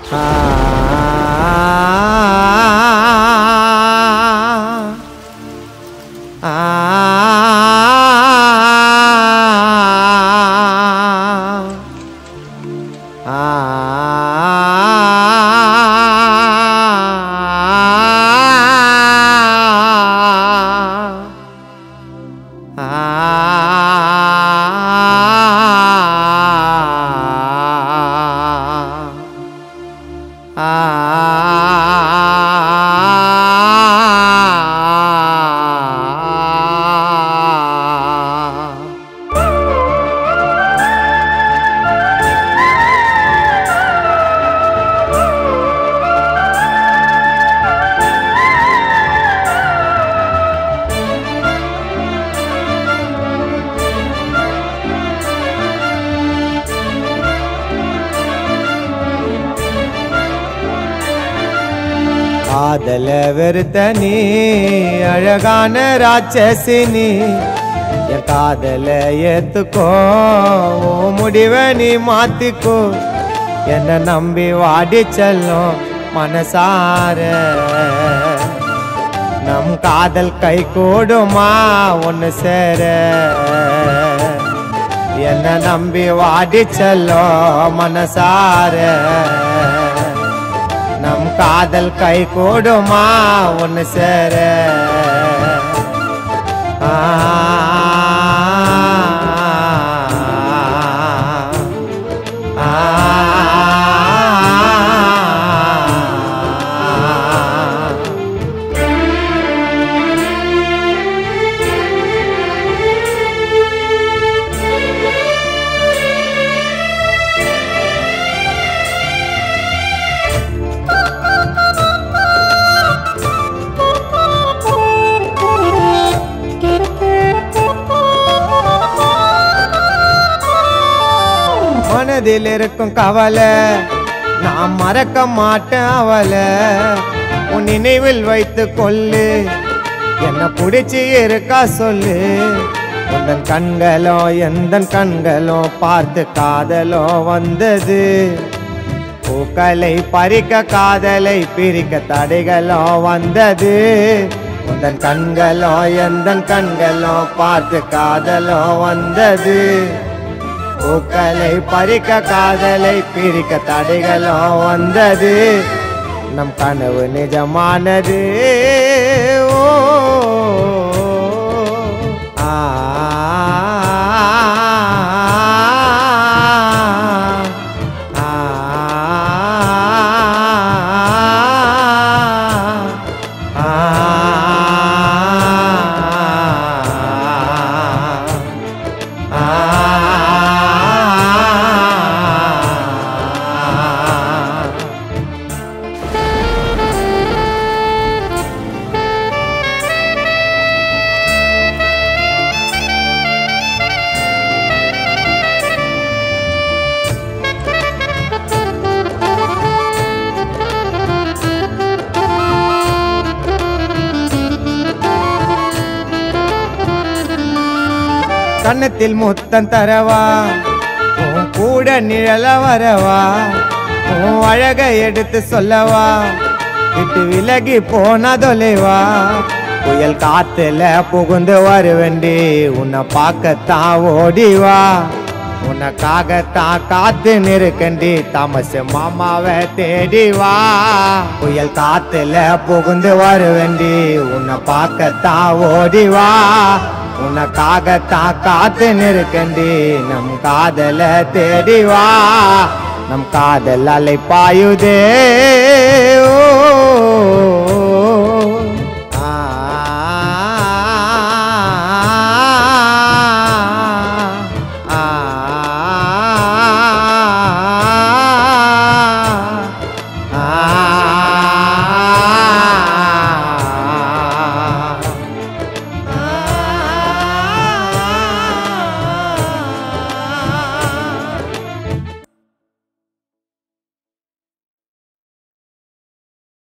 காதல வெறுத்த நீ அழகான ராட்சசினி என் காதல ஏத்துக்கோ உன் முடிவை நீ மாத்திக்கோ என்ன நம்பி வாடி செல்லும் மனசார நம் காதல் கை கூடுமா ஒன்று சேர என்ன நம்பி வாடி செல்லும் மனசார நம் காதல் கை கூடுமா ஒன்று சேர ஆ, ஆ, ஆ. மனதில் இருக்கும் கவலை நான் மறக்க மாட்டேன் அவளை உன் நினைவில் வைத்து கொள்ளு என்ன பிடிச்சி இருக்கா சொல்லு உந்தன் கண்களோ எந்த கண்களோ பார்த்து காதலோ வந்தது பூக்களை பறிக்க காதலை பிரிக்க தடைகளோ வந்தது உந்தன் கண்களோ எந்த கண்களோ பார்த்து காதலோ வந்தது பூக்களை பறிக்க காதலை பிரிக்க தடைகளோ வந்தது நம் கனவு நிஜமானது ஓ ஆ, ஆ, ஆ, ஆ கன்னத்தில் முத்தம் தரவா உன் கூட நிழல வரவா உன் அழக எடுத்து சொல்லவா விட்டு விலகி போன தொலைவா புயல் காத்துல புகுந்து வருவண்டி உன்னை பார்க்கத்தான் ஓடிவா உனக்காகத்தான் காத்து நிற்கண்டி தாமஸ் மாமாவை தேடி வா புயல் காத்துல புகுந்து வருவண்டி உன்னை பார்க்கத்தான் ஓடி வா உனக்காகத்தான் காத்து நிற்கண்டி நம் காதல தேடி வா நம் காதல் அலை பாயுதே ஓ